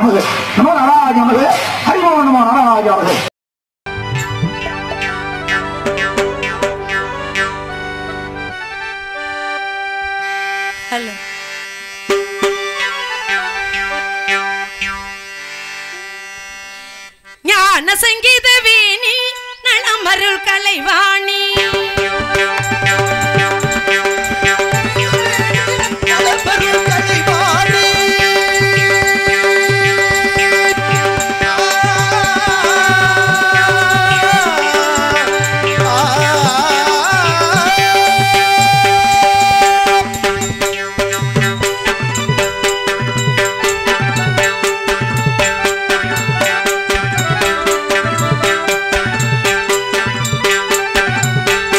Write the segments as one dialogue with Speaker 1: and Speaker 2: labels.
Speaker 1: நமது நம நாராஜ நமது ஹரிமோ நம நாராஜ நமது
Speaker 2: ஹலோ ஞான சங்கீத வீணி நலமருள் கலைவாணி
Speaker 3: நலப்பெரும் கலைவாணி. ஆ, ஆ.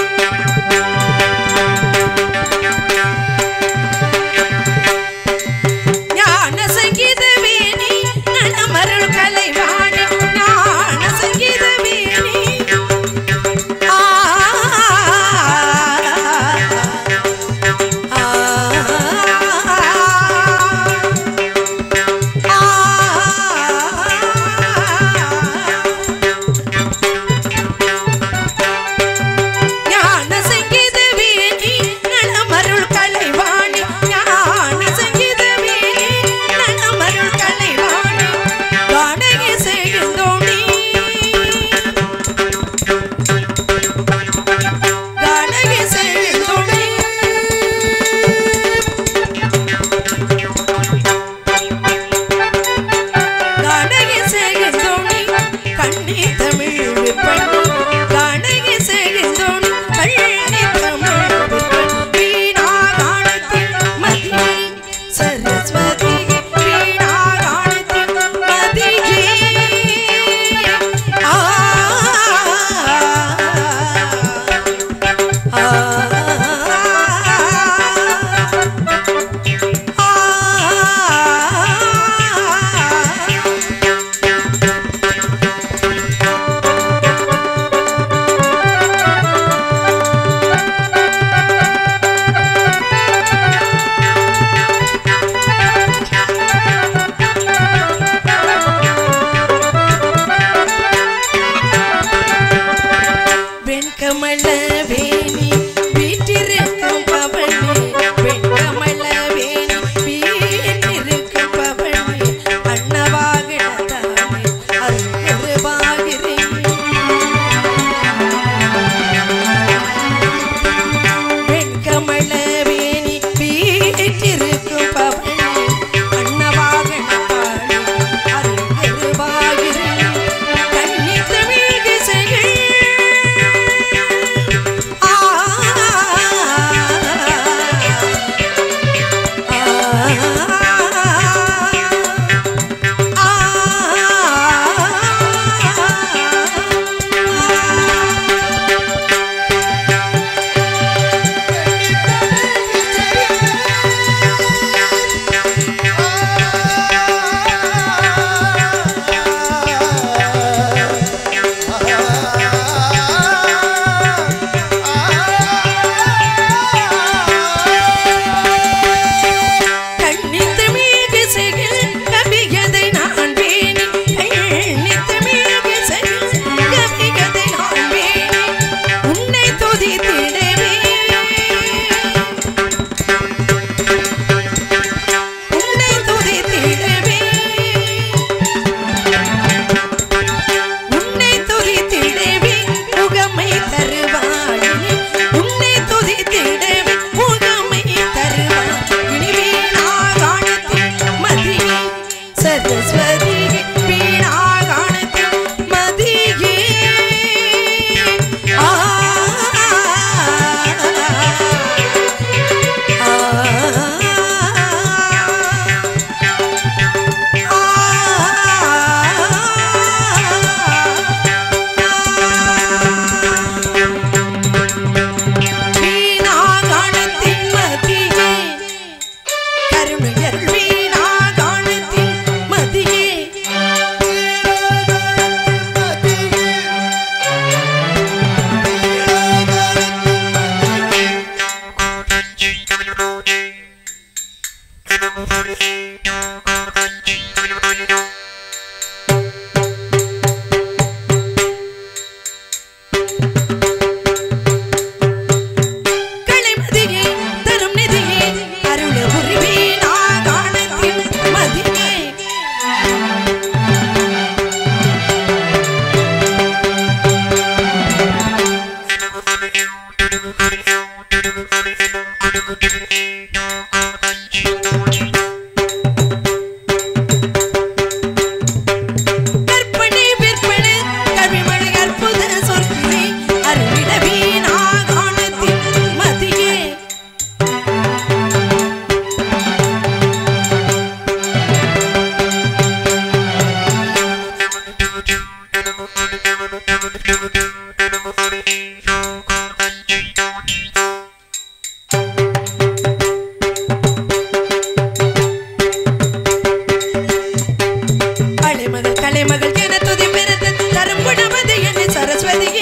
Speaker 2: கலைமகள் என துதி பெருத்து தரும் குணவதி என்னை சரஸ்வதியை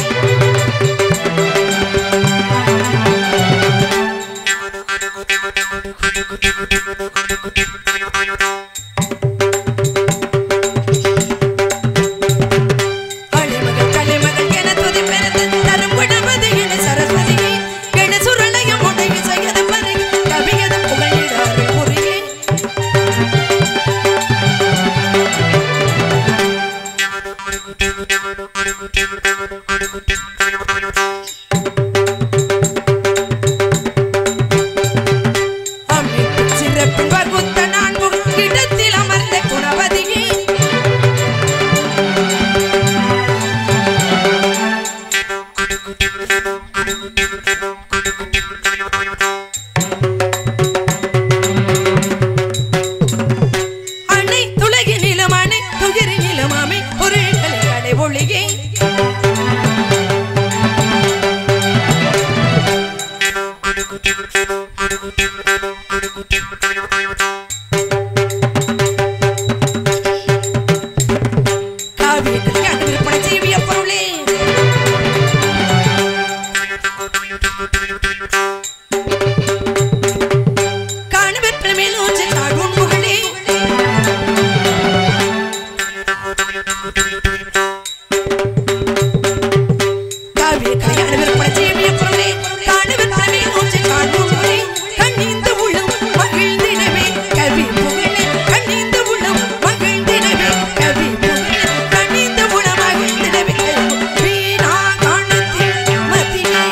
Speaker 2: கலைமகள் கலைமகள் என துதி பெருத்து தரும் குணவதி என்னை சரஸ்வதியை கெட சுரளையும் உடைய செய்யது பருகி கவியது புகழிடாறு புரியே அமைப்பு சிறப்பின் வகுத்த நான்கு இடத்தில் அமர்ந்த குணவதியே அணை துலகினிலும் அணை துகிரினிலும் அமை பொருள்களை கடை ஒளியே காவியத்தில் கண்டு விற்பனை செய்விய பொருளே காண விற்பனை மேல் ஊற்றி காடும் புகழே காவிய கல்யாண விற்பனை செய்விய பொருளே காண விற்பனை மேல் ஊற்றி காடும் புகழே கண்ணீந்த உள்ளம் மகிழ்ந்திடவே கவி புகழே கண்ணீந்த உள்ளம் மகிழ்ந்திடவே கவி புகழே கண்ணீந்த உள்ளம் மகிழ்ந்திடவே வீணா காணத்தில் மதியே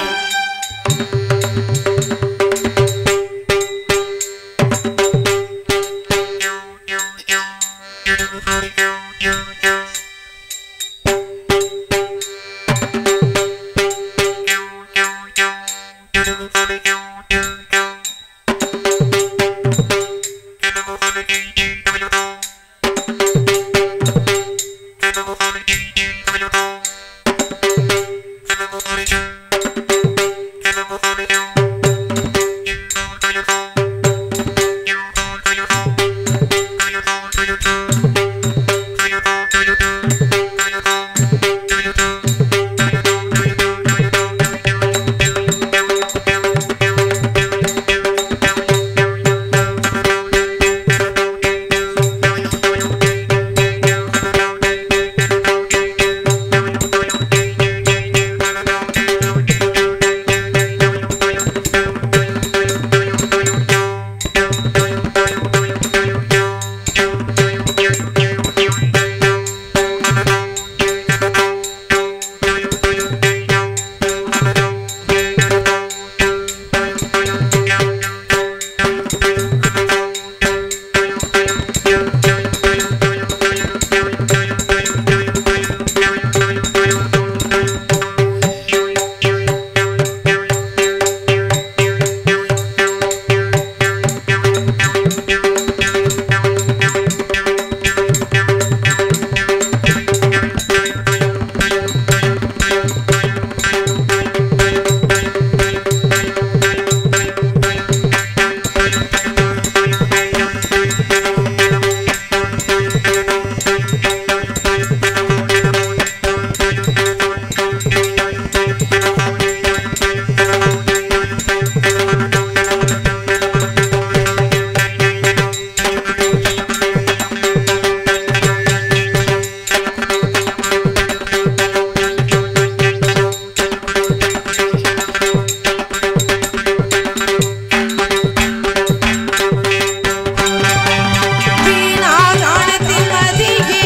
Speaker 2: வீணா காணத்தில் மதியே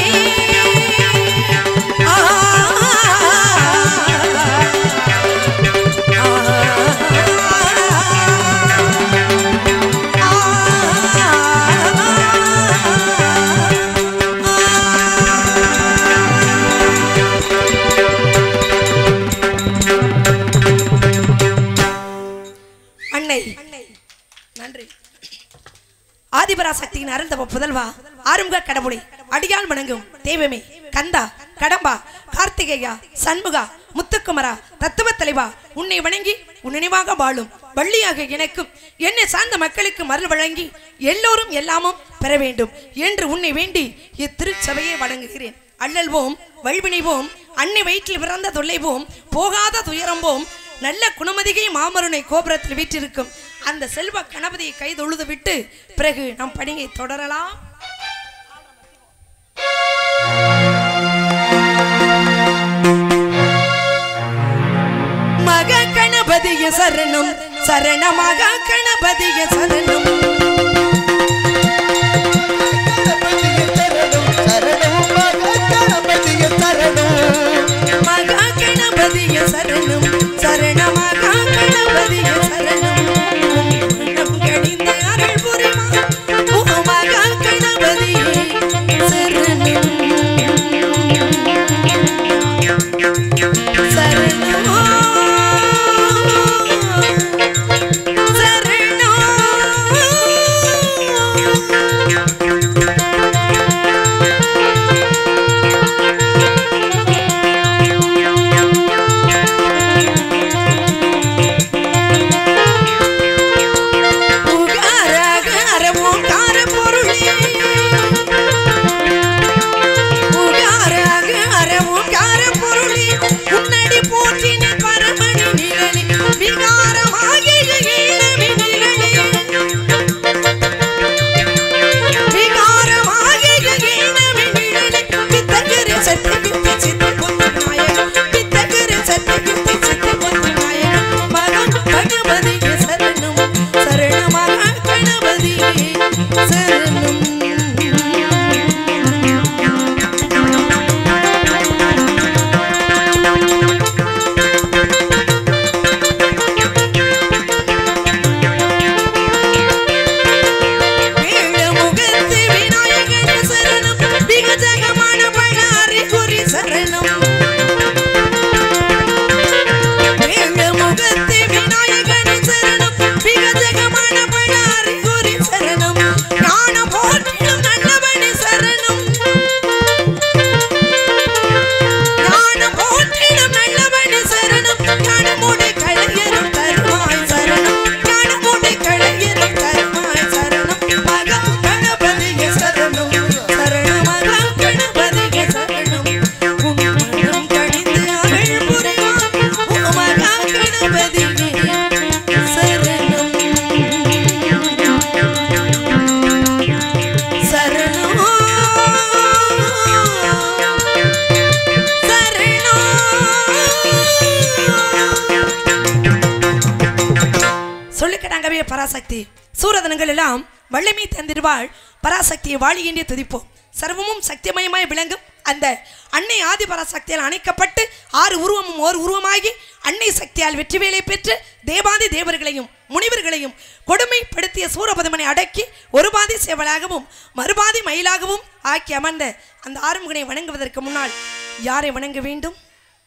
Speaker 2: ஆ அன்னை நன்றி ஆதிபராசக்தியின் அருந்தவ புதல்வா ஆறுமுக கடவுளை அடியால் வணங்கும் தெய்வமே கந்தா கடம்பா கார்த்திகேயா சண்முகா முத்துக்குமரா தத்துவ தலைவா உன்னை வணங்கி உன் நினைவாக வாழும் வள்ளியாக எனக்கும் என்னை சார்ந்த மக்களுக்கு மருள் வழங்கி எல்லோரும் எல்லாமும் பெற வேண்டும் என்று உன்னை வேண்டி இத்திருச்சபையை வழங்குகிறேன் அள்ளல்வோம் வல்வினைவோம் அன்னை வயிற்றில் பிறந்த தொல்லைவோம் போகாத துயரம்போம் நல்ல குணமதிகை மாமருனை கோபுரத்தில் வீற்றிருக்கும் அந்த செல்வ கணபதியை கை தொழுது விட்டு பிறகு நம் பணியை தொடரலாம் மக கணபதிய சரணம் சரணமாக கணபதிய சரணம் மக கணபதிய சரணம் சரணமாக கணபதிய சரணம் மனம் கடிந்த அருள் புரிமா மக கணபதியே சரணம் உன்னடி போற்றின பரமணி நிழலி விகாரமாகிய ஈழவி நிழலி விகாரமாகிய ஈழவி நிழலி பித்தகரு சத்தியுத்தி சித்தி புத்தி நாயகன் பித்தகரு சத்தியுத்தி சித்தி புத்தி நாயகன் மகன் பகவதியே சரணம் சரணமாக கணபதியே சரணம் வேளமுகத்து விநாயகனே சரணம் விகஜகமான பழாரி குறி சரணம் வேளமுகத்து விநாயகனே சரணம் விகஜகமான பழாரி குறி சரணம் ஞான போற்றிடும் நல்லவனே சரணம் ஞான போற்றிடும் நல்லவனே சரணம் ஞானமுடை கலையரும் தருவாய் சரணம் ஞானமுடை கலையரும் தருவாய் சரணம் மகா கணபதியே சரணம் சரணம் மகா கணபதியே சரணம் உன் மனம் கணிந்து அருள் புரிவாய் ஓ மகா கணபதியே சரணம் சொல்லுக்கடாங்கவே பராசக்தி சூரதனங்கள் எல்லாம் வல்லமை தந்திருவாள் பராசக்தியை வாழிகின்றே துதிப்போம் சர்வமும் சக்திமயமாய் விளங்கும் அந்த அன்னை ஆதி பராசக்தியால் அணைக்கப்பட்டு ஆறு உருவமும் ஓர் உருவமாகி அன்னை சக்தியால் வெற்றிவேலை பெற்று தேவாதி தேவர்களையும் முனிவர்களையும் கொடுமைப்படுத்திய சூரபதமனை அடக்கி ஒரு பாதி சேவலாகவும் மறுபாதி மயிலாகவும் ஆக்கி அமர்ந்த அந்த ஆறுமுகனை வணங்குவதற்கு முன்னால் யாரை வணங்க வேண்டும்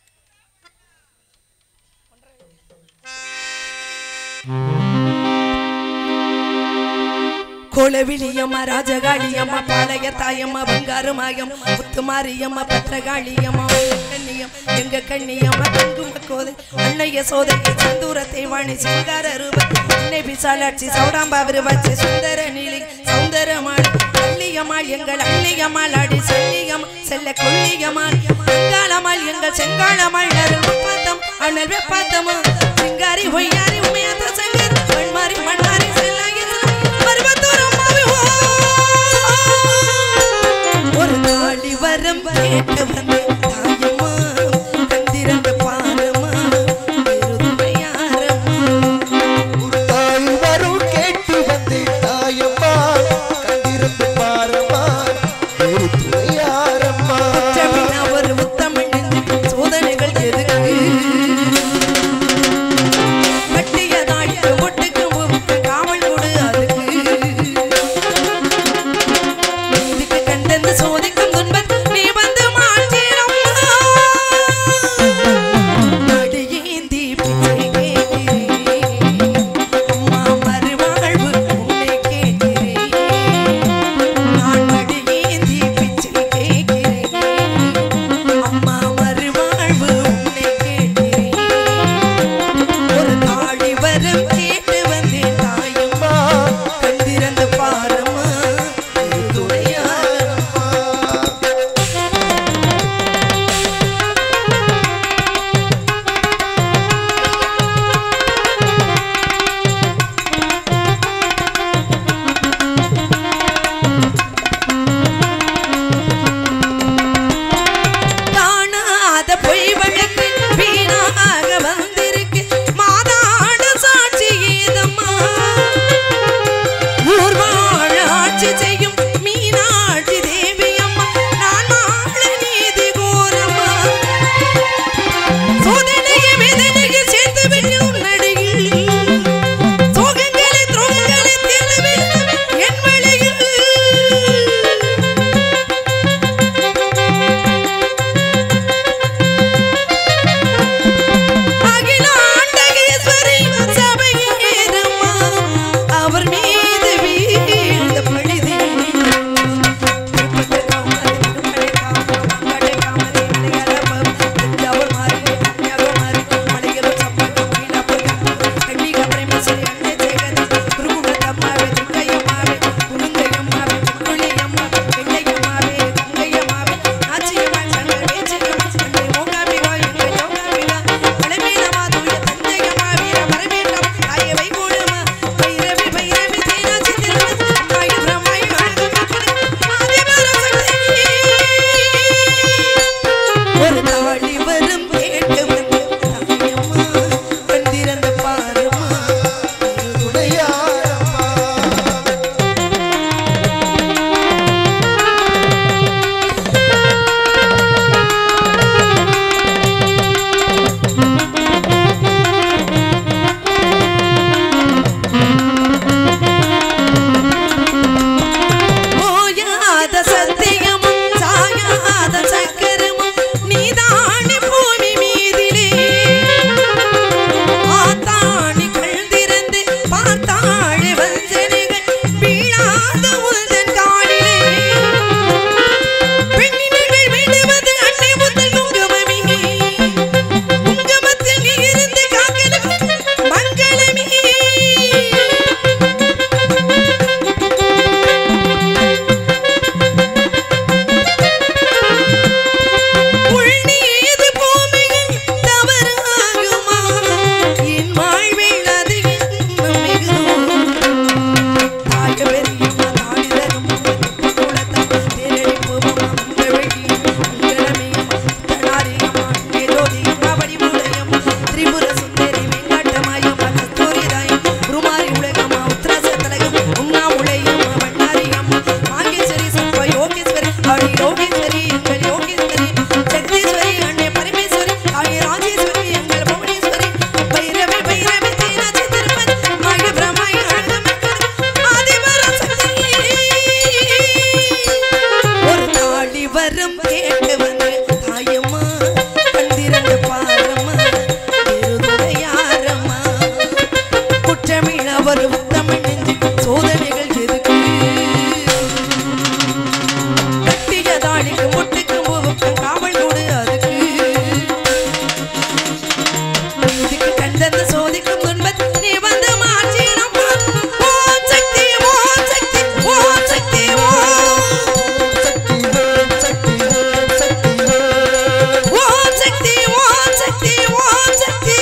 Speaker 2: கோலவிலியம்மா ராஜகாளியம்மா பாளைய தாயம்மா பங்காருமாயம் முத்துமாரியம்மா பத்திரகாளியம்மா கண்ணியம் எங்க கண்ணியம்மா தங்கும கோதை அன்னைய சோதை செந்தூர தேவாணி சிங்கார ரூப அன்னை பிசாலாட்சி சௌடாம்பா விருவாச்சி சுந்தர நீலி சௌந்தரமாள் அள்ளியம்மாள் எங்கள் அள்ளியம்மாள் அடி சொல்லியம் செல்ல கொல்லியம்மாள் செங்காலம்மாள் எங்கள் செங்காலம்மாள் அருள் வெப்பாத்தம் அண்ணல் வெப்பாத்தமா சிங்காரி ஒய்யாரி உமையாத்த சங்கர் மண்மாரி மண்மாரி செல்லாகி ஒரு நாளி வரம் கேட்டு வந்து தாயம்மா கந்திரந்த பாரமா பெருதுமையாரம்மா
Speaker 3: ஒரு தாய் வரும் கேட்டு வந்தேன் தாயம்மா கண்டிருந்து பாரம்மா ஒரு துணையாரம்மா
Speaker 2: குற்றமின்னா ஒரு முத்தமிழ் நெஞ்சுக்கு சோதனைகள் எதுக்கு கட்டிய நாட்டு ஒட்டுக்கு முவுக்கு காவல் கொடு அதுக்கு இதுக்கு கண்டந்து சோதிக்கும் துன்பத் நீ வந்து மாற்றி யோகேஸ்வரி எங்கள் யோகேஸ்வரி ஜெகதீஸ்வரி அன்னை பரமேஸ்வரி தாய் ராஜேஸ்வரி எங்கள் புவனேஸ்வரி பைரவி பைரவி தீனாட்சி திருப்பதி மாய பிரமாய ஆதிவர சக்தி ஒரு தாடி வரம் கேட்டு வந்து தாயம்மா கண்டிரண்டு பாரம்மா திருதுரையாரம்மா குற்றமிழ அவர் உத்தமிழ் நெஞ்சு சோதனைகள் எதுக்கு கட்டிய தாடிக்கு முட்டுக்கு மூவுக்கு காவல் கொடு அதுக்கு இதுக்கு கண்டந்த சோதிக்கும் துன்பத் நீ வந்து மாற்றினம்மா ஓம் சக்தி ஓம் சக்தி ஓம் சக்தி ஓம் ஓம் சக்தி ஓம் சக்தி ஓம் சக்தி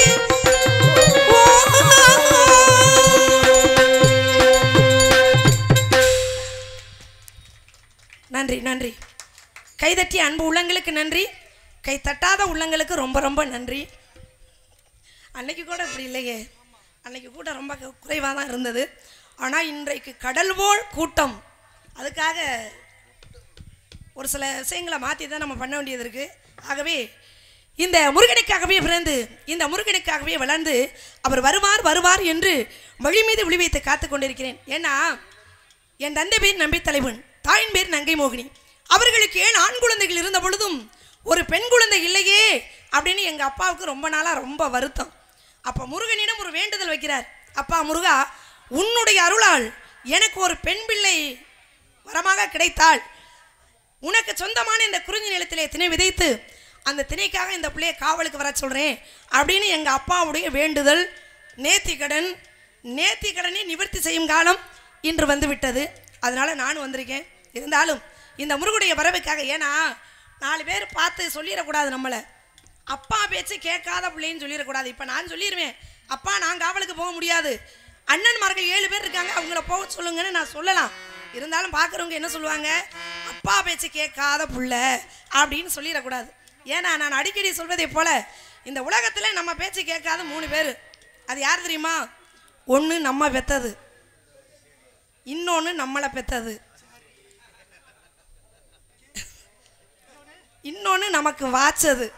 Speaker 2: நன்றி நன்றி கைதட்டிய அன்பு உள்ளங்களுக்கு நன்றி கை தட்டாத உள்ளங்களுக்கு ரொம்ப ரொம்ப நன்றி அன்னைக்கு கூட இப்படி இல்லையே அன்னைக்கு கூட்டம் ரொம்ப குறைவாக தான் இருந்தது ஆனால் இன்றைக்கு கடல் போல் கூட்டம் அதுக்காக ஒரு சில விஷயங்களை மாற்றி தான் நம்ம பண்ண வேண்டியது இருக்குது ஆகவே இந்த முருகனுக்காகவே பிறந்து இந்த முருகனுக்காகவே வளர்ந்து அவர் வருவார் வருவார் என்று வழி மீது விழி வைத்து காத்து கொண்டிருக்கிறேன் ஏன்னா என் தந்தை பேர் நம்பி தலைவன் தாயின் பேர் நங்கை மோகினி அவர்களுக்கு ஏன் ஆண் குழந்தைகள் இருந்த பொழுதும் ஒரு பெண் குழந்தை இல்லையே அப்படின்னு எங்கள் அப்பாவுக்கு ரொம்ப நாளாக ரொம்ப வருத்தம் அப்போ முருகனிடம் ஒரு வேண்டுதல் வைக்கிறார் அப்பா முருகா உன்னுடைய அருளால் எனக்கு ஒரு பெண் பிள்ளை வரமாக கிடைத்தால் உனக்கு சொந்தமான இந்த குறிஞ்சி நிலத்திலே திணை விதைத்து அந்த திணைக்காக இந்த பிள்ளையை காவலுக்கு வர சொல்கிறேன் அப்படின்னு எங்கள் அப்பாவுடைய வேண்டுதல் நேர்த்திக்கடன் நேர்த்திக்கடனை நிவர்த்தி செய்யும் காலம் இன்று வந்து விட்டது அதனால் நானும் வந்திருக்கேன் இருந்தாலும் இந்த முருகுடைய வரவுக்காக ஏன்னா நாலு பேர் பார்த்து சொல்லிடக்கூடாது நம்மளை அப்பா பேச்சு கேட்காத பிள்ளைன்னு சொல்லிடக்கூடாது இப்போ நான் சொல்லிடுவேன் அப்பா நான் காவலுக்கு போக முடியாது அண்ணன்மார்கள் ஏழு பேர் இருக்காங்க அவங்கள போக சொல்லுங்கன்னு நான் சொல்லலாம் இருந்தாலும் பார்க்குறவங்க என்ன சொல்லுவாங்க அப்பா பேச்சு கேட்காத புள்ள அப்படின்னு சொல்லிடக்கூடாது ஏன்னா நான் அடிக்கடி சொல்வதை போல இந்த உலகத்தில் நம்ம பேச்சு கேட்காத மூணு பேர் அது யார் தெரியுமா ஒன்று நம்ம பெத்தது இன்னொன்று நம்மளை பெத்தது இன்னொன்று நமக்கு வாச்சது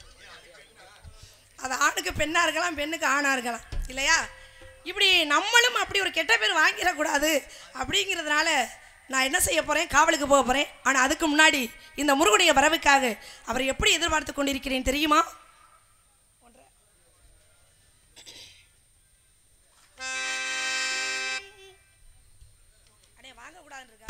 Speaker 2: அது ஆணுக்கு பெண்ணாக இருக்கலாம் பெண்ணுக்கு ஆணாக இருக்கலாம் இல்லையா இப்படி நம்மளும் அப்படி ஒரு கெட்ட பேர் வாங்கிடக்கூடாது அப்படிங்கிறதுனால நான் என்ன செய்ய போகிறேன் காவலுக்கு போக போகிறேன் ஆனால் அதுக்கு முன்னாடி இந்த முருகனுடைய வரவுக்காக அவரை எப்படி எதிர்பார்த்து கொண்டிருக்கிறேன் தெரியுமா அடே வாங்கக்கூடாதுன்னு இருக்கா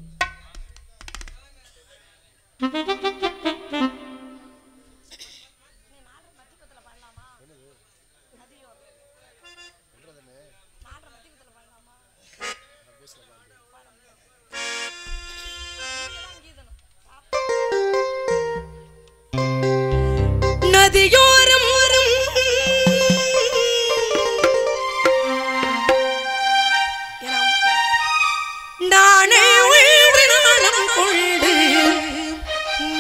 Speaker 2: நதியோரம் வரும் நானே உள்வினாலம் கொண்டு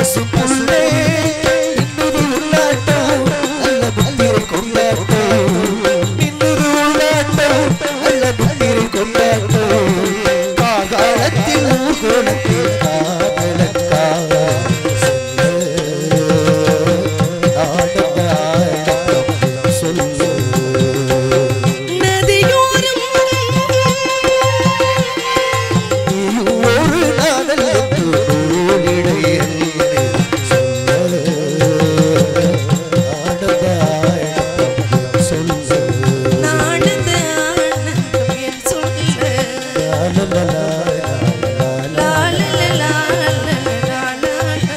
Speaker 3: பசும்புல்லே இன்னொரு உள்ளாட்டம் நல்ல புத்திரை கொண்டாட்டம் இன்னொரு உள்ளாட்டம் நல்ல புத்திரை கொண்டாட்டம் காகாலத்தில் ஊர்கோலத்தில் காதலக்காக சொல்ல
Speaker 2: நதியோரம்
Speaker 3: ஒரு நாடல்
Speaker 2: நாடுது ஆனந்தம் என் சொல்ல லா லா லா லா லா லா லா.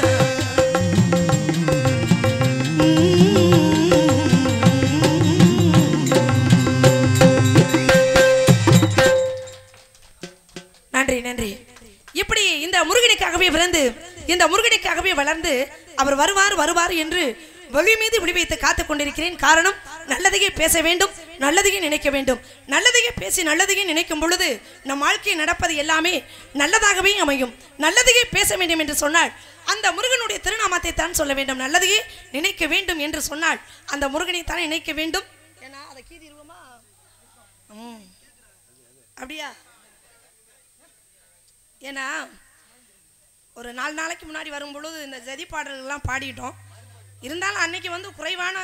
Speaker 2: நன்றி நன்றி இப்படி இந்த முருகனுக்காகவே பிறந்து இந்த முருகனுக்காகவே வளர்ந்து அவர் வருவார் வருவார் என்று வழி மீது விழிவைத்து காத்துக் கொண்டிருக்கிறேன் காரணம் நல்லதையே பேச வேண்டும் நல்லதையே நினைக்க வேண்டும் நல்லதையே பேசி நல்லதையே நினைக்கும் பொழுது நம் வாழ்க்கையில் நடப்பது எல்லாமே நல்லதாகவே அமையும் நல்லதையே பேச வேண்டும் என்று சொன்னால் அந்த முருகனுடைய திருநாமத்தை தான் சொல்ல வேண்டும் நல்லதையே நினைக்க வேண்டும் என்று சொன்னால் அந்த முருகனை தான் நினைக்க வேண்டும் ஏன்னா அதை கீதிருவோமா ம் அப்படியா ஏன்னா ஒரு நாலு நாளைக்கு முன்னாடி வரும் பொழுது இந்த ஜதி பாடல்கள்லாம் பாடிட்டோம் இருந்தாலும் அன்னைக்கு வந்து குறைவான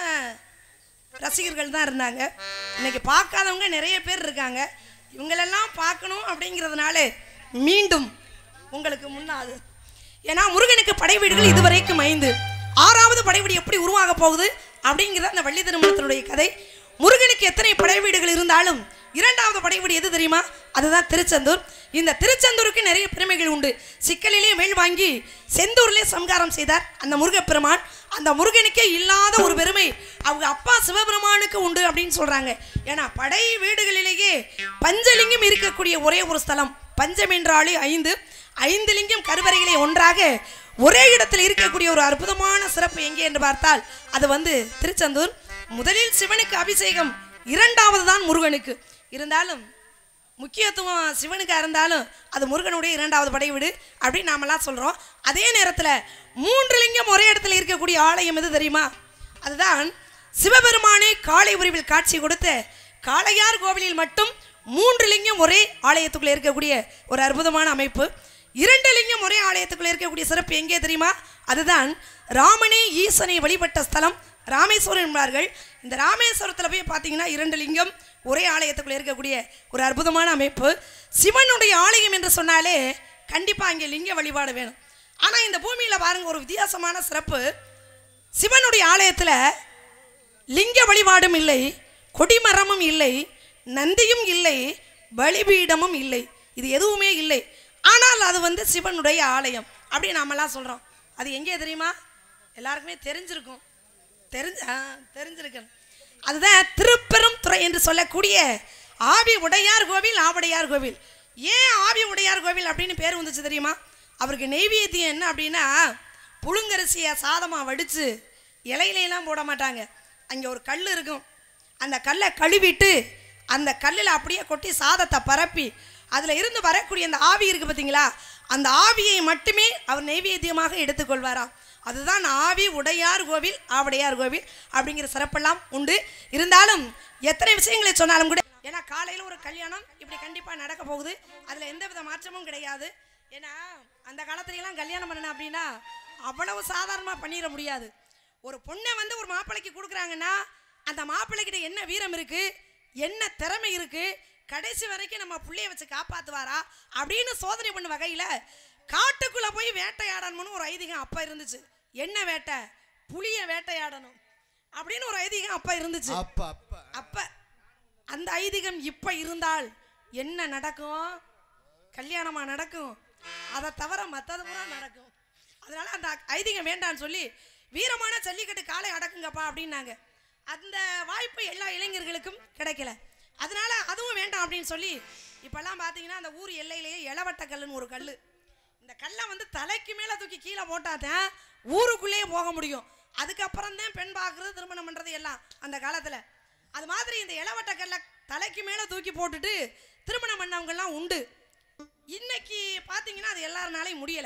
Speaker 2: ரசிகர்கள் தான் இருந்தாங்க இன்னைக்கு பார்க்காதவங்க நிறைய பேர் இருக்காங்க இவங்களெல்லாம் பார்க்கணும் அப்படிங்கிறதுனால மீண்டும் உங்களுக்கு முன்னாது ஏன்னா முருகனுக்கு படை வீடுகள் இதுவரைக்கும் ஐந்து ஆறாவது படை வீடு எப்படி உருவாக போகுது அப்படிங்கிறது அந்த வள்ளி திருமணத்தினுடைய கதை முருகனுக்கு எத்தனை படை வீடுகள் இருந்தாலும் இரண்டாவது படை வீடு எது தெரியுமா அதுதான் திருச்செந்தூர் இந்த திருச்செந்தூருக்கு நிறைய பெருமைகள் உண்டு சிக்கலிலே வேல் வாங்கி செந்தூர்லே சம்காரம் செய்தார் அந்த முருகப்பெருமான் அந்த முருகனுக்கே இல்லாத ஒரு பெருமை அவங்க அப்பா சிவபெருமானுக்கு உண்டு அப்படின்னு சொல்றாங்க ஏன்னா படை வீடுகளிலேயே பஞ்சலிங்கம் இருக்கக்கூடிய ஒரே ஒரு ஸ்தலம் பஞ்சம் என்றாலே ஐந்து ஐந்து லிங்கம் கருவறைகளே ஒன்றாக ஒரே இடத்தில் இருக்கக்கூடிய ஒரு அற்புதமான சிறப்பு எங்கே என்று பார்த்தால் அது வந்து திருச்செந்தூர் முதலில் சிவனுக்கு அபிஷேகம் இரண்டாவது தான் முருகனுக்கு இருந்தாலும் முக்கியத்துவம் சிவனுக்கா இருந்தாலும் அது முருகனுடைய இரண்டாவது படை வீடு அப்படின்னு நாமெல்லாம் சொல்கிறோம் அதே நேரத்தில் மூன்று லிங்கம் ஒரே இடத்துல இருக்கக்கூடிய ஆலயம் எது தெரியுமா அதுதான் சிவபெருமானே காளை உருவில் காட்சி கொடுத்த காளையார் கோவிலில் மட்டும் மூன்று லிங்கம் ஒரே ஆலயத்துக்குள்ளே இருக்கக்கூடிய ஒரு அற்புதமான அமைப்பு இரண்டு லிங்கம் ஒரே ஆலயத்துக்குள்ளே இருக்கக்கூடிய சிறப்பு எங்கே தெரியுமா அதுதான் ராமனே ஈசனை வழிபட்ட ஸ்தலம் ராமேஸ்வரம் என்பார்கள் இந்த ராமேஸ்வரத்தில் போய் பார்த்தீங்கன்னா இரண்டு லிங்கம் ஒரே ஆலயத்துக்குள்ளே இருக்கக்கூடிய ஒரு அற்புதமான அமைப்பு சிவனுடைய ஆலயம் என்று சொன்னாலே கண்டிப்பாக அங்கே லிங்க வழிபாடு வேணும் ஆனால் இந்த பூமியில் பாருங்க ஒரு வித்தியாசமான சிறப்பு சிவனுடைய ஆலயத்தில் லிங்க வழிபாடும் இல்லை கொடிமரமும் இல்லை நந்தியும் இல்லை பலிபீடமும் இல்லை இது எதுவுமே இல்லை ஆனால் அது வந்து சிவனுடைய ஆலயம் அப்படி நாமெல்லாம் சொல்கிறோம் அது எங்கே தெரியுமா எல்லாருக்குமே தெரிஞ்சிருக்கும் தெரிஞ்சு ஆ, தெரிஞ்சிருக்கணும் அதுதான் திருப்பெரும் துறை என்று சொல்லக்கூடிய ஆவி உடையார் கோவில் ஆவுடையார் கோவில் ஏன் ஆவி உடையார் கோவில் அப்படின்னு பேர் வந்துச்சு தெரியுமா அவருக்கு நெய்வேத்தியம் என்ன அப்படின்னா புழுங்கரிசியை சாதமாக வடித்து இலையிலையெல்லாம் போட மாட்டாங்க அங்கே ஒரு கல் இருக்கும் அந்த கல்லை கழுவிட்டு அந்த கல்லில் அப்படியே கொட்டி சாதத்தை பரப்பி அதில் இருந்து வரக்கூடிய அந்த ஆவி இருக்குது பார்த்தீங்களா அந்த ஆவியை மட்டுமே அவர் நெய்வேத்தியமாக எடுத்துக்கொள்வாராம் அதுதான் ஆவி உடையார் கோவில் ஆவுடையார் கோவில் அப்படிங்கிற சிறப்பெல்லாம் உண்டு இருந்தாலும் எத்தனை விஷயங்களை சொன்னாலும் கூட ஏன்னா காலையில் ஒரு கல்யாணம் இப்படி கண்டிப்பாக நடக்க போகுது அதில் எந்த வித மாற்றமும் கிடையாது ஏன்னா அந்த காலத்துலலாம் கல்யாணம் பண்ணணும் அப்படின்னா அவ்வளவு சாதாரணமாக பண்ணிட முடியாது ஒரு பொண்ணை வந்து ஒரு மாப்பிள்ளைக்கு கொடுக்குறாங்கன்னா அந்த மாப்பிள்ளைகிட்ட என்ன வீரம் இருக்கு என்ன திறமை இருக்கு கடைசி வரைக்கும் நம்ம புள்ளைய வச்சு காப்பாத்துவாரா அப்படின்னு சோதனை பண்ண வகையில் காட்டுக்குள்ள போய் வேட்டையாடணும்னு ஒரு ஐதீகம் அப்ப இருந்துச்சு என்ன வேட்டை புளிய வேட்டையாடணும் அப்படின்னு ஒரு ஐதீகம் அப்ப இருந்துச்சு
Speaker 3: அப்ப அப்ப
Speaker 2: அப்ப அந்த ஐதீகம் இப்ப இருந்தால் என்ன நடக்கும் கல்யாணமா நடக்கும் அதை தவிர மற்றது பூரா நடக்கும் அதனால அந்த ஐதீகம் வேண்டான்னு சொல்லி வீரமான ஜல்லிக்கட்டு காலை அடக்குங்கப்பா அப்படின்னாங்க அந்த வாய்ப்பு எல்லா இளைஞர்களுக்கும் கிடைக்கல அதனால அதுவும் வேண்டாம் அப்படின்னு சொல்லி இப்பெல்லாம் பார்த்தீங்கன்னா அந்த ஊர் எல்லையிலேயே இளவட்ட கல்லுன்னு ஒரு கல் இந்த கல்லை வந்து தலைக்கு மேலே தூக்கி கீழே போட்டாதான் ஊருக்குள்ளேயே போக முடியும் அதுக்கப்புறம் தான் பெண் பார்க்குறது திருமணம் பண்ணுறது எல்லாம் அந்த காலத்தில் அது மாதிரி இந்த இளவட்ட கல்லை தலைக்கு மேலே தூக்கி போட்டுட்டு திருமணம் பண்ணவங்கெல்லாம் உண்டு இன்னைக்கு பார்த்தீங்கன்னா அது எல்லாருனாலையும் முடியலை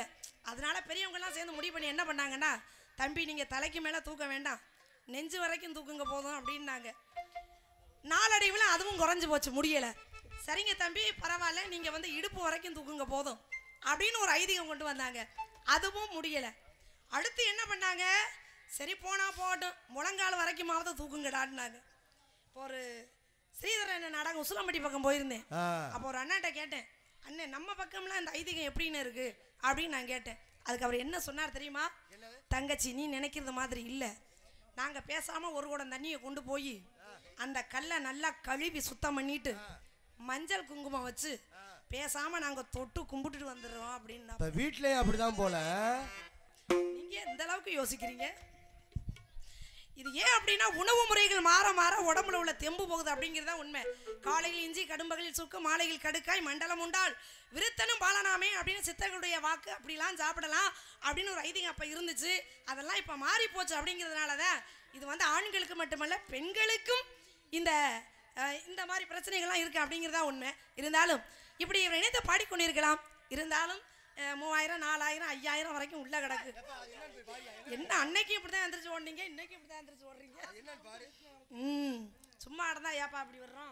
Speaker 2: அதனால பெரியவங்கெல்லாம் சேர்ந்து முடிவு பண்ணி என்ன பண்ணாங்கன்னா தம்பி நீங்கள் தலைக்கு மேலே தூக்க வேண்டாம் நெஞ்சு வரைக்கும் தூக்குங்க போதும் அப்படின்னாங்க நாளடைவில் அதுவும் குறைஞ்சு போச்சு முடியலை சரிங்க தம்பி பரவாயில்ல நீங்கள் வந்து இடுப்பு வரைக்கும் தூக்குங்க போதும் அப்படின்னு ஒரு ஐதீகம் கொண்டு வந்தாங்க அதுவும் முடியலை அடுத்து என்ன பண்ணாங்க சரி போனா போகட்டும் முழங்கால் வரைக்குமாவது தூக்குங்கடான்னாங்க இப்போ ஒரு ஸ்ரீதரன் நாடகம் உசிலம்பட்டி பக்கம் போயிருந்தேன்
Speaker 3: ஆ.
Speaker 2: அப்போ ஒரு அண்ணாட்ட கேட்டேன் அண்ணே நம்ம பக்கம்லாம் இந்த ஐதீகம் எப்படின்னு இருக்கு அப்படின்னு நான் கேட்டேன் அதுக்கு அவர் என்ன சொன்னார் தெரியுமா தங்கச்சி நீ நினைக்கிறது மாதிரி இல்லை நாங்கள் பேசாமல் ஒரு குடம் தண்ணியை கொண்டு போய் அந்த கல்லை நல்லா கழுவி சுத்தம் பண்ணிட்டு மஞ்சள் குங்குமம் வச்சு பேசாமல் நாங்கள் தொட்டு கும்பிட்டுட்டு வந்துடுறோம் அப்படின்னா
Speaker 3: இப்ப வீட்லயும் அப்படிதான் போல
Speaker 2: நீங்கள் எந்த அளவுக்கு யோசிக்கிறீங்க இது ஏன் அப்படின்னா உணவு முறைகள் மாற மாற உடம்புல உள்ள தெம்பு போகுது அப்படிங்கிறது தான் உண்மை காலையில் இஞ்சி கடும்பகலில் சுக்கு மாலையில் கடுக்காய் மண்டலம் உண்டால் விருத்தனும் பாலனாமே அப்படின்னு சித்தர்களுடைய வாக்கு அப்படிலாம் சாப்பிடலாம் அப்படின்னு ஒரு ஐதீகம் அப்போ இருந்துச்சு அதெல்லாம் இப்போ மாறி போச்சு அப்படிங்கிறதுனால தான் இது வந்து ஆண்களுக்கு மட்டுமல்ல பெண்களுக்கும் இந்த அஹ், இந்த மாதிரி பிரச்சனைகள்லாம் இருக்குது அப்படிங்கிறது தான் உண்மை இருந்தாலும் இப்படி இவர் இணைத்து பாடிக்கொண்டிருக்கலாம் இருந்தாலும் அஹ், மூவாயிரம் நாலாயிரம் ஐயாயிரம் வரைக்கும் உள்ள கிடக்கு என்ன அன்னைக்கு இப்படி தான் எந்திரிச்சு ஓடுனீங்க இன்னைக்கு இப்படி தான் எந்திரிச்சு ஓடுறீங்க ம் சும்மா இருந்தா ஏப்பா அப்படி வர்றோம்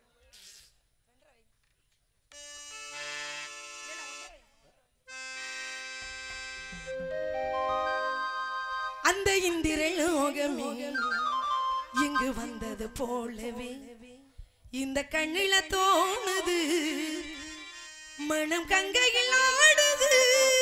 Speaker 2: அந்த இந்திரலோகமே இங்கு வந்தது போலவே இந்த கண்ணில தோணுது மனம் கங்கையில் ஆடுது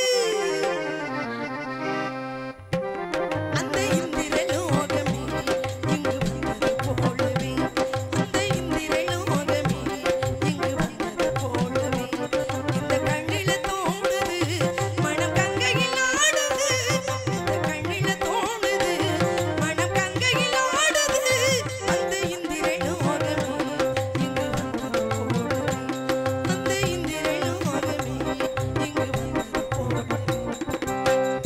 Speaker 2: அந்த இந்திரலோகமே இங்கு வந்தது போலவே அந்த இந்திரலோகமே இங்கு வந்தது போலவே இந்த கண்ணில தோணுது மனம் கங்கையில் ஆடுது இந்த கண்ணில தோணுது மனம் கங்கையில் ஆடுது அந்த இந்திரலோகமே இங்கு வந்தது போலவே அந்த இந்திரலோகமே இங்கு வந்தது போலவே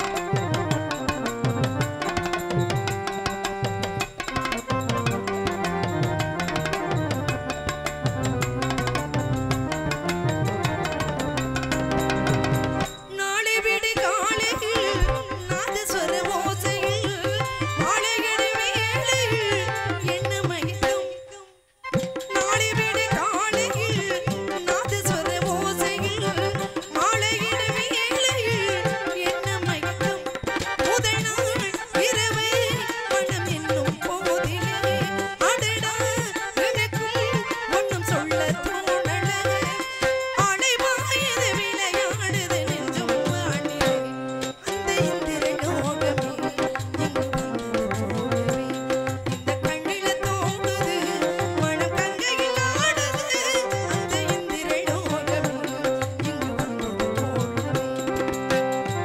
Speaker 2: நாளை விடு காலையில் நாதஸ்வர ஓசையில் மாலையடி வேளையில் என்ன மகிழும் நாளை விடு காலையில் நாதஸ்வர ஓசையில் மாலையடி வேளையில் என்ன மகிழும் முதல் நாள் இரவு மனம் என்னும் போதிலே அடடா எனக்கும் ஒன்றும் சொல்ல தோணல அலைவாயுது விளையாடுது நெஞ்சும் வானிலே அந்த இந்திர லோகமே இங்கு வந்தது போலவே இந்த கண்ணில தோணுது மனம் கங்கையில் ஆடுது அந்த இந்திர லோகமே இங்கு வந்தது போலவே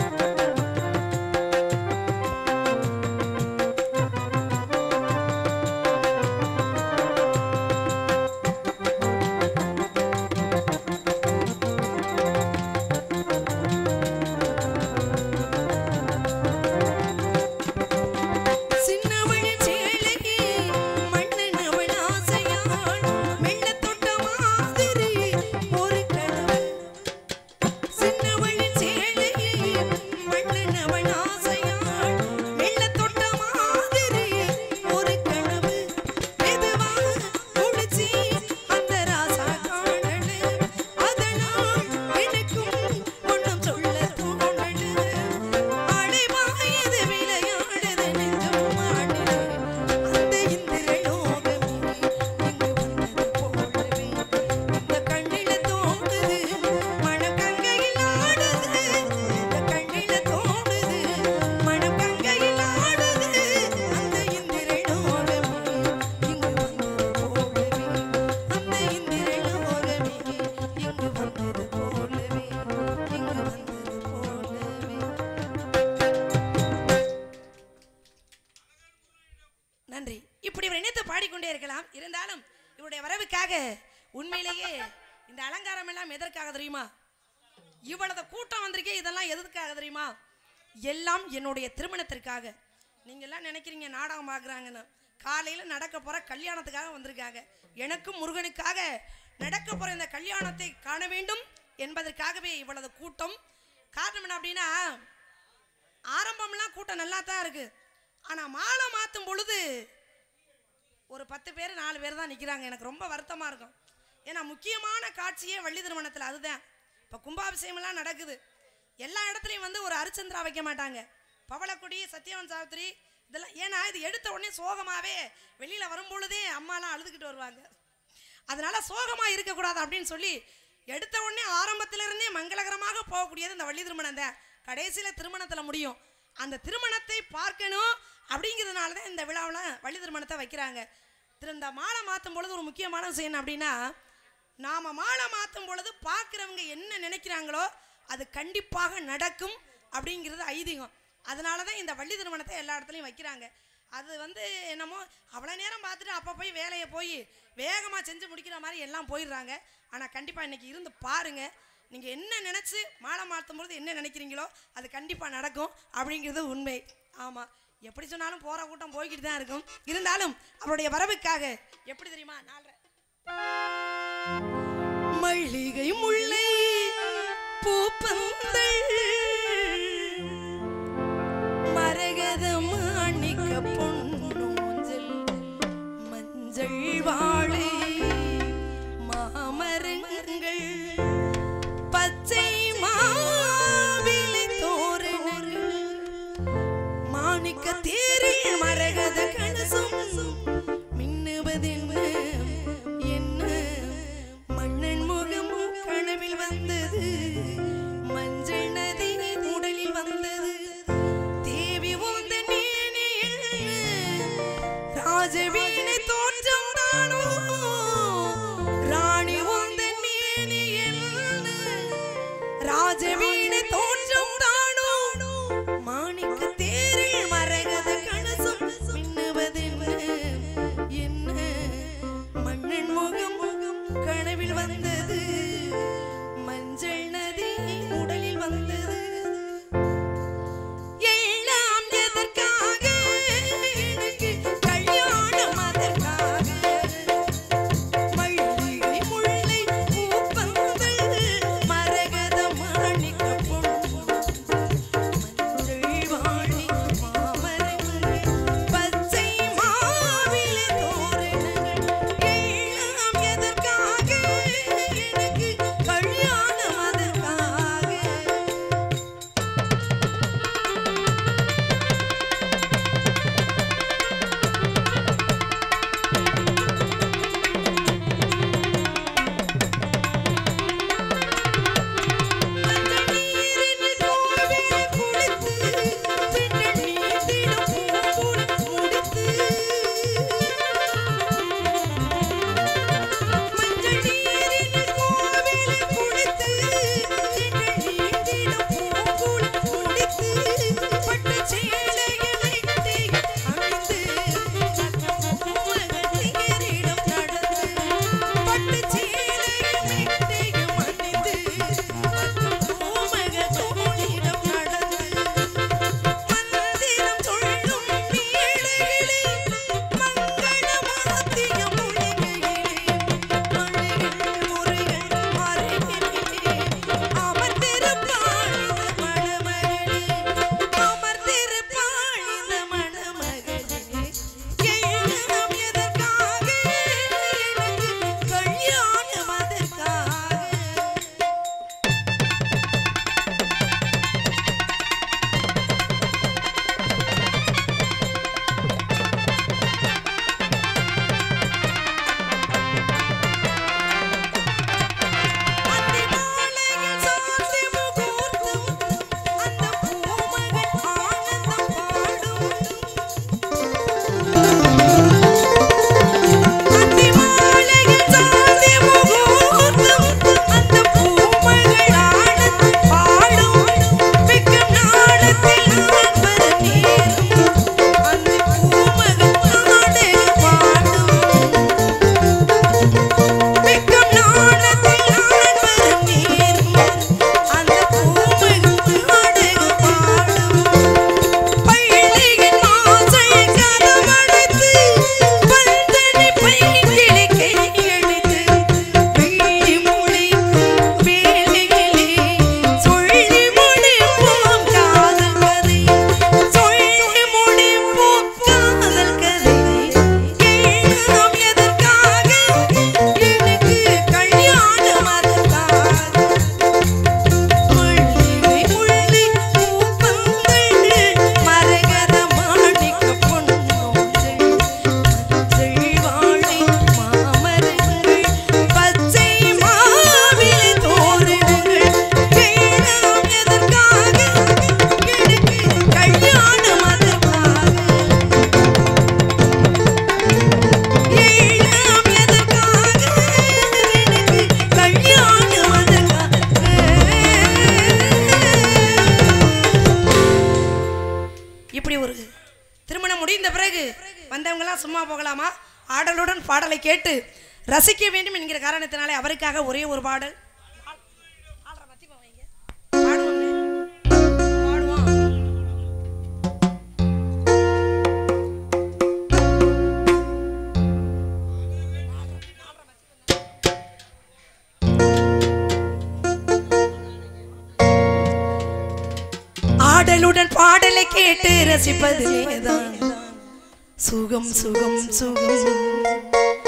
Speaker 2: சின்னவள் சேலையே மன்னனவள் ஆசையாள் மெல்லத் தொட்ட மாதிரி ஒரு கனவு சின்னவள் சேலையே மன்னனவள் ஆசையாள் மெல்லத் தொட்ட மாதிரி ஒரு கனவு மெதுவா முடிச்சி அந்த ராசா காணல அதனால் எனக்கும் ஒன்றும் சொல்ல தோணல அலைவாயுது விளையாடுது நெஞ்சம் ஆடுது அந்த இந்திர லோகமே இங்கு வந்தது போலவே இந்த கண்ணில தோணுது மனம் கங்கையில் ஆடுது இந்த கண்ணில தோணுது மனம் கங்கையில் ஆடுது அந்த இந்திர லோகமே இங்கு வந்தது போலவே அந்த இந்திர லோகமே இங்கு வந்தது போலவே இங்கு வந்தது போலவே நன்றி இப்படி இவர் நினைத்து பாடிக்கொண்டே இருக்கலாம் இருந்தாலும் இவருடைய வரவுக்காக உண்மையிலேயே இந்த அலங்காரம் எல்லாம் எதற்காக தெரியுமா இவ்வளவு கூட்டம் வந்திருக்கே இதெல்லாம் எதற்காக தெரியுமா எல்லாம் என்னுடைய திருமணத்திற்காக நீங்க எல்லாம் நினைக்கிறீங்க நாடகம் பார்க்குறாங்கன்னு காலையில் நடக்க போற கல்யாணத்துக்காக வந்திருக்காங்க எனக்கும் முருகனுக்காக நடக்க போற இந்த கல்யாணத்தை காண வேண்டும் என்பதற்காகவே இவ்வளவு கூட்டம் காரணம் என்ன அப்படின்னா ஆரம்பம்லாம் கூட்டம் நல்லா தான் இருக்கு ஆனா மாலை மாத்தும் பொழுது ஒரு பத்து பேர் நாலு பேர் தான் நிற்கிறாங்க எனக்கு ரொம்ப வருத்தமாக இருக்கும் ஏன்னா முக்கியமான காட்சியே வள்ளி திருமணத்தில் அதுதான் இப்போ கும்பாபிஷேகம்லாம் நடக்குது எல்லா இடத்துலையும் வந்து ஒரு அரிச்சந்திரா வைக்க மாட்டாங்க பவளக்குடி சத்யவன் சாவித்திரி இதெல்லாம் ஏன்னா இது எடுத்த உடனே சோகமாகவே வெளியில் வரும்பொழுதே அம்மாலாம் அழுதுகிட்டு வருவாங்க அதனால சோகமாக இருக்கக்கூடாது அப்படின்னு சொல்லி எடுத்த உடனே ஆரம்பத்திலிருந்தே மங்களகரமாக போகக்கூடியது இந்த வள்ளி திருமணம் தான் கடைசியில் திருமணத்தில் முடியும் அந்த திருமணத்தை பார்க்கணும் அப்படிங்கிறதுனால தான் இந்த விழாவில் வள்ளி திருமணத்தை வைக்கிறாங்க திரு இந்த மாலை மாற்றும் பொழுது ஒரு முக்கியமான விஷயம் என்ன அப்படின்னா நாம் மாலை மாற்றும் பொழுது பார்க்குறவங்க என்ன நினைக்கிறாங்களோ அது கண்டிப்பாக நடக்கும் அப்படிங்கிறது ஐதீகம் அதனால தான் இந்த வள்ளி திருமணத்தை எல்லா இடத்துலையும் வைக்கிறாங்க அது வந்து என்னமோ அவ்வளோ நேரம் பார்த்துட்டு அப்போ போய் வேலையை போய் வேகமாக செஞ்சு முடிக்கிற மாதிரி எல்லாம் போயிடுறாங்க ஆனால் கண்டிப்பாக இன்னைக்கு இருந்து பாருங்க நீங்கள் என்ன நினச்சி மாலை மாற்றும் பொழுது என்ன நினைக்கிறீங்களோ அது கண்டிப்பாக நடக்கும் அப்படிங்கிறது உண்மை ஆமாம் எப்படி சொன்னாலும் போகிற கூட்டம் போய்கிட்டு தான் இருக்கும் இருந்தாலும் அவருடைய வரவுக்காக எப்படி தெரியுமா நாலரை மல்லிகை முல்லை பூப்பந்தள் மரகத மாணிக்க பொன்னூஞ்சல் மஞ்சள் வாழை மாமரங்கள் பச்சை மாவிலை தோரணங்கள் மாணிக்க தேரில் மரகத கணசும் மின்னுவதென்ன என்ன மன்னன் முகமும் கனவில் வந்தது மஞ்சள் நதி உடலில் வந்தது தேவி உந்த ராஜவீணை தோற்றம் தானோ ராணி உந்த ராஜவீணை தோற்றம் தானோ மாணிக்க இப்படி ஒரு திருமணம் முடிந்த பிறகு வந்தவங்கலாம் சும்மா போகலாமா ஆடலுடன் பாடலை கேட்டு ரசிக்க வேண்டும் என்கிற காரணத்தினாலே அவருக்காக ஒரே ஒரு பாடல் பாடுவோமே. பாடுவோம். ஆடலுடன் பாடலை கேட்டு ரசிப்பதிலேதான் சுகம் சுகம் சுகம்